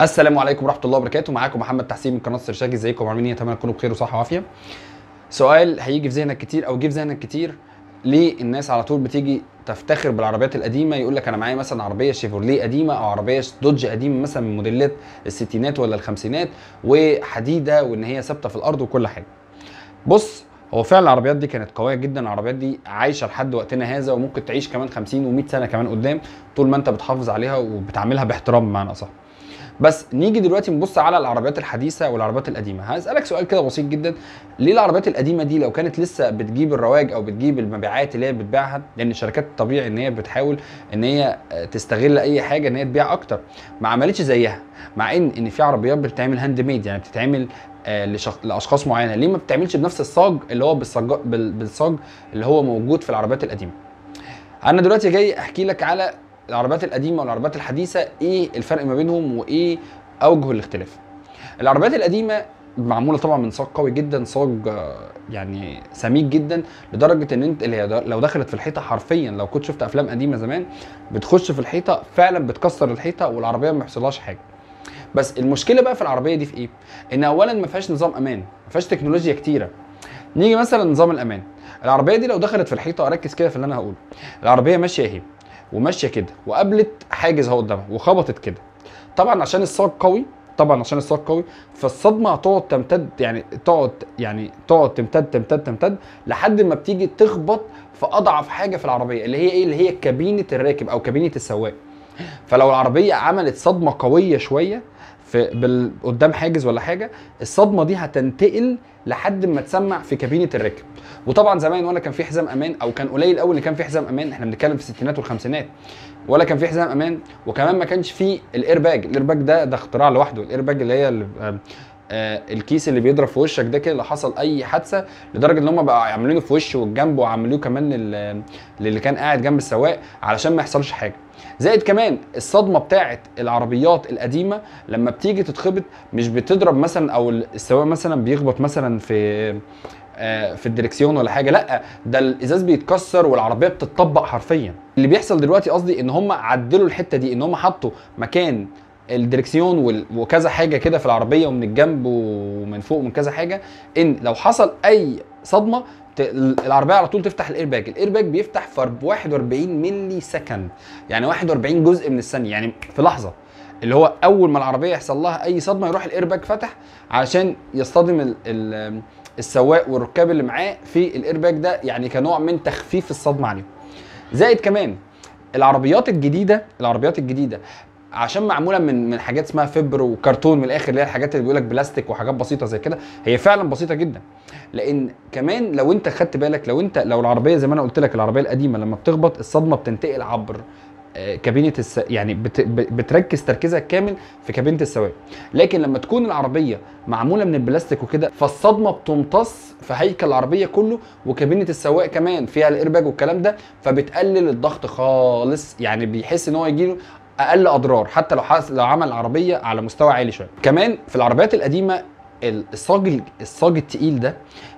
السلام عليكم ورحمه الله وبركاته معاكم محمد تحسين من قناه سرشاجي ازيكم عاملين ايه اتمنى تكونوا بخير وصحه وعافيه سؤال هيجي في ذهنك كتير او جه في ذهنك كتير ليه الناس على طول بتيجي تفتخر بالعربيات القديمه يقول لك انا معايا مثلا عربيه شيفروليه قديمه او عربيه دوج قديمه مثلا من موديلات الستينات ولا الخمسينات وحديده وان هي ثابته في الارض وكل حاجه بص هو فعلا العربيات دي كانت قويه جدا العربيات دي عايشه لحد وقتنا هذا وممكن تعيش كمان 50 و100 سنه كمان قدام طول ما انت بتحافظ عليها وبتعملها باحترام بمعنى اصح بس نيجي دلوقتي نبص على العربيات الحديثه والعربيات القديمه هسالك سؤال كده بسيط جدا ليه العربيات القديمه دي لو كانت لسه بتجيب الرواج او بتجيب المبيعات اللي هي بتبيعها لان الشركات طبيعي ان هي بتحاول ان هي تستغل اي حاجه ان هي تبيع اكتر ما عملتش زيها مع ان ان في عربيات بتتعمل هاند ميد يعني بتتعمل آه لشخ... لاشخاص معينه ليه ما بتعملش بنفس الصاج اللي هو بالصاج بال... بالصاج اللي هو موجود في العربيات القديمه انا دلوقتي جاي احكي لك على العربيات القديمه والعربيات الحديثه ايه الفرق ما بينهم وايه اوجه الاختلاف العربيات القديمه معموله طبعا من صاج قوي جدا صاج يعني سميك جدا لدرجه ان انت اللي هي لو دخلت في الحيطه حرفيا لو كنت شفت افلام قديمه زمان بتخش في الحيطه فعلا بتكسر الحيطه والعربيه ما بيحصلهاش حاجه بس المشكله بقى في العربيه دي في ايه ان اولا ما فيهاش نظام امان ما فيهاش تكنولوجيا كتيره نيجي مثلا نظام الامان العربيه دي لو دخلت في الحيطه ركز كده في اللي انا هقوله العربيه ماشيه اهي وماشيه كده وقابلت حاجز اهو قدامها وخبطت كده طبعا عشان الصاج قوي طبعا عشان الصاج قوي فالصدمه هتقعد تمتد يعني تقعد يعني تقعد تمتد تمتد تمتد لحد ما بتيجي تخبط في اضعف حاجه في العربيه اللي هي ايه اللي هي كابينه الراكب او كابينه السواق فلو العربيه عملت صدمه قويه شويه في بال... قدام حاجز ولا حاجه الصدمه دي هتنتقل لحد ما تسمع في كابينه الراكب وطبعا زمان ولا كان في حزام امان او كان قليل قوي اللي كان في حزام امان احنا بنتكلم في الستينات والخمسينات ولا كان في حزام امان وكمان ما كانش في الايرباج الايرباج ده ده اختراع لوحده الايرباج اللي هي اللي آه الكيس اللي بيضرب في وشك ده كده لو حصل اي حادثه لدرجه ان هم بقوا عاملينه في وشه والجنب وعملوه كمان اللي كان قاعد جنب السواق علشان ما يحصلش حاجه زائد كمان الصدمه بتاعه العربيات القديمه لما بتيجي تتخبط مش بتضرب مثلا او السواق مثلا بيخبط مثلا في في الدركسيون ولا حاجه لا ده الازاز بيتكسر والعربيه بتطبق حرفيا اللي بيحصل دلوقتي قصدي ان هم عدلوا الحته دي ان هم حطوا مكان الدركسيون وكذا حاجه كده في العربيه ومن الجنب ومن فوق ومن كذا حاجه ان لو حصل اي صدمه العربيه على طول تفتح الايرباج الايرباج بيفتح في 41 ملي سكند يعني 41 جزء من الثانيه يعني في لحظه اللي هو اول ما العربيه يحصل لها اي صدمه يروح الايرباج فتح عشان يصطدم ال ال السواق والركاب اللي معاه في الايرباج ده يعني كنوع من تخفيف الصدمه عليهم زائد كمان العربيات الجديده العربيات الجديده عشان معموله من من حاجات اسمها فبر وكرتون من الاخر اللي هي الحاجات اللي بيقول لك بلاستيك وحاجات بسيطه زي كده هي فعلا بسيطه جدا لان كمان لو انت خدت بالك لو انت لو العربيه زي ما انا قلت لك العربيه القديمه لما بتخبط الصدمه بتنتقل عبر كابينه الس... يعني بت... بتركز تركيزها كامل في كابينه السواق لكن لما تكون العربيه معموله من البلاستيك وكده فالصدمه بتمتص في هيكل العربيه كله وكابينه السواق كمان فيها الايرباج والكلام ده فبتقلل الضغط خالص يعني بيحس ان هو يجيله اقل اضرار حتى لو حس... لو عمل عربيه على مستوى عالي شويه كمان في العربيات القديمه الصاج الصاج التقيل ده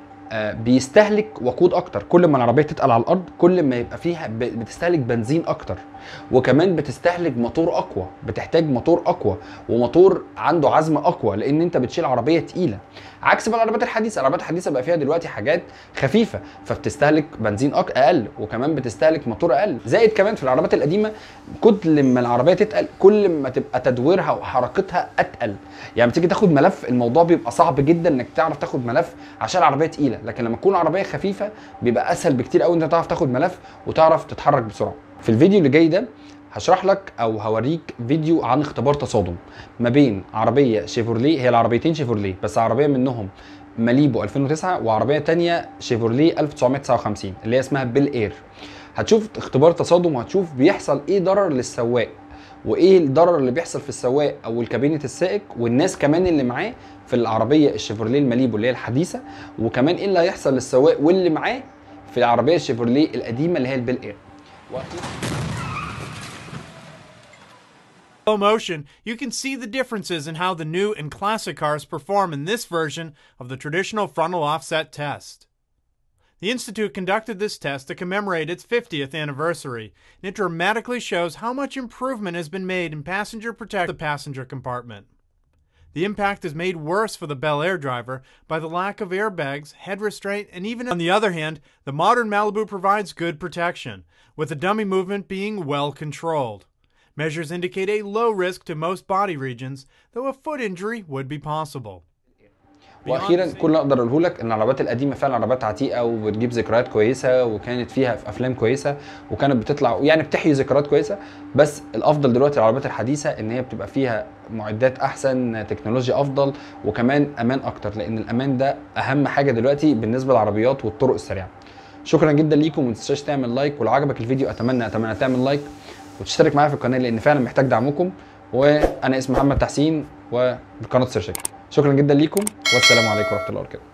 بيستهلك وقود اكتر كل ما العربيه تتقل على الارض كل ما يبقى فيها بتستهلك بنزين اكتر وكمان بتستهلك موتور اقوى بتحتاج موتور اقوى وموتور عنده عزم اقوى لان انت بتشيل عربيه تقيله عكس بقى العربيات الحديثه العربيات الحديثه بقى فيها دلوقتي حاجات خفيفه فبتستهلك بنزين اقل وكمان بتستهلك موتور اقل زائد كمان في العربيات القديمه كل ما العربيه تتقل كل ما تبقى تدويرها وحركتها اتقل يعني بتيجي تاخد ملف الموضوع بيبقى صعب جدا انك تعرف تاخد ملف عشان العربيه تقيله لكن لما تكون العربيه خفيفه بيبقى اسهل بكتير قوي انت تعرف تاخد ملف وتعرف تتحرك بسرعه في الفيديو اللي جاي ده هشرح لك او هوريك فيديو عن اختبار تصادم ما بين عربيه شيفورليه هي العربيتين شيفورليه بس عربيه منهم ماليبو 2009 وعربيه تانية شيفورليه 1959 اللي هي اسمها بيل اير هتشوف اختبار تصادم وهتشوف بيحصل ايه ضرر للسواق وايه الضرر اللي بيحصل في السواق او الكابينه السائق والناس كمان اللي معاه في العربيه الشيفروليه الماليبو اللي هي الحديثه وكمان ايه اللي هيحصل للسواق واللي معاه في العربيه الشيفروليه القديمه اللي هي البيل اير slow motion, you can see the differences in how the new and classic cars perform in this version of the traditional frontal offset test. The Institute conducted this test to commemorate its 50th anniversary, and it dramatically shows how much improvement has been made in passenger protection the passenger compartment. The impact is made worse for the Bel Air driver by the lack of airbags, head restraint, and even on the other hand, the modern Malibu provides good protection, with the dummy movement being well controlled. Measures indicate a low risk to most body regions, though a foot injury would be possible. واخيرا كل اللي اقدر اقوله لك ان العربيات القديمه فعلا عربيات عتيقه وبتجيب ذكريات كويسه وكانت فيها في افلام كويسه وكانت بتطلع يعني بتحيي ذكريات كويسه بس الافضل دلوقتي العربيات الحديثه ان هي بتبقى فيها معدات احسن تكنولوجيا افضل وكمان امان اكتر لان الامان ده اهم حاجه دلوقتي بالنسبه للعربيات والطرق السريعه شكرا جدا ليكم وما تنساش تعمل لايك ولو عجبك الفيديو اتمنى اتمنى تعمل لايك وتشترك معايا في القناه لان فعلا محتاج دعمكم وانا اسمي محمد تحسين وقناه سيرشك شكرا جدا ليكم والسلام عليكم ورحمه الله وبركاته